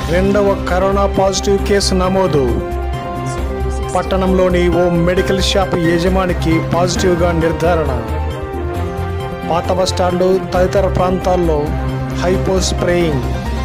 రెండవ corona positive case నమోదు పట్టణంలోని ఓ మెడికల్ షాప్ యజమానికి పాజిటివ్గా నిర్ధారణ పాత బస్టాండు తదితర ప్రాంతాల్లో హైపో స్ప్రేయింగ్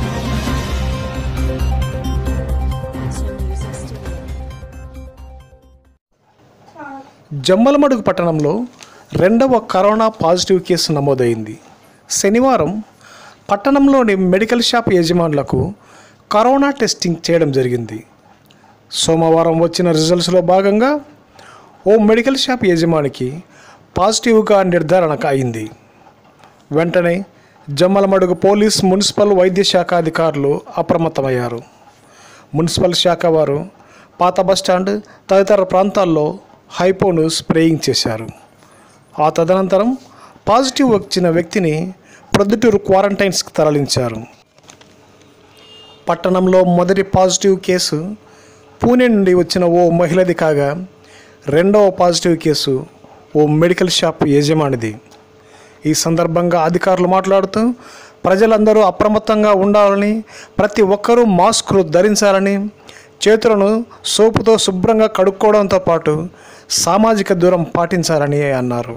జమ్మలమడుగు పట్టణంలో రెండవ కరోనా పాజిటివ్ కేసు నమోదైంది శనివారం పట్టణంలోని మెడికల్ షాప్ యజమానులకు కరోనా టెస్టింగ్ చేయడం జరిగింది సోమవారం వచ్చిన రిజల్ట్స్లో భాగంగా ఓ మెడికల్ షాప్ యజమానికి పాజిటివ్గా నిర్ధారణ అయింది వెంటనే జమ్మలమడుగు పోలీస్ మున్సిపల్ వైద్య శాఖ అధికారులు అప్రమత్తమయ్యారు మున్సిపల్ శాఖ వారు పాత బస్టాండ్ తదితర ప్రాంతాల్లో హైపోను స్ప్రేయింగ్ చేశారు ఆ తదనంతరం పాజిటివ్ వచ్చిన వ్యక్తిని ప్రొద్దుటూరు క్వారంటైన్స్కి తరలించారు పట్టణంలో మొదటి పాజిటివ్ కేసు పూణే నుండి వచ్చిన ఓ మహిళది కాగా రెండవ పాజిటివ్ కేసు ఓ మెడికల్ షాప్ యజమానిది ఈ సందర్భంగా అధికారులు మాట్లాడుతూ ప్రజలందరూ అప్రమత్తంగా ఉండాలని ప్రతి ఒక్కరూ మాస్కులు ధరించాలని చేతులను సోపుతో శుభ్రంగా కడుక్కోవడంతో పాటు సామాజిక దూరం పాటించాలని అన్నారు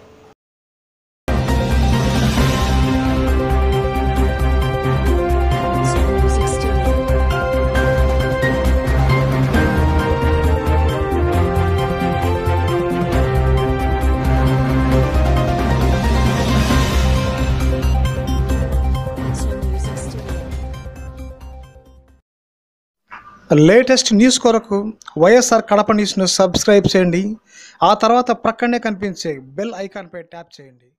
లేటెస్ట్ న్యూస్ కొరకు వైఎస్ఆర్ కడప న్యూస్ను సబ్స్క్రైబ్ చేయండి ఆ తర్వాత ప్రక్కనే కనిపించే బెల్ ఐకాన్పై ట్యాప్ చేయండి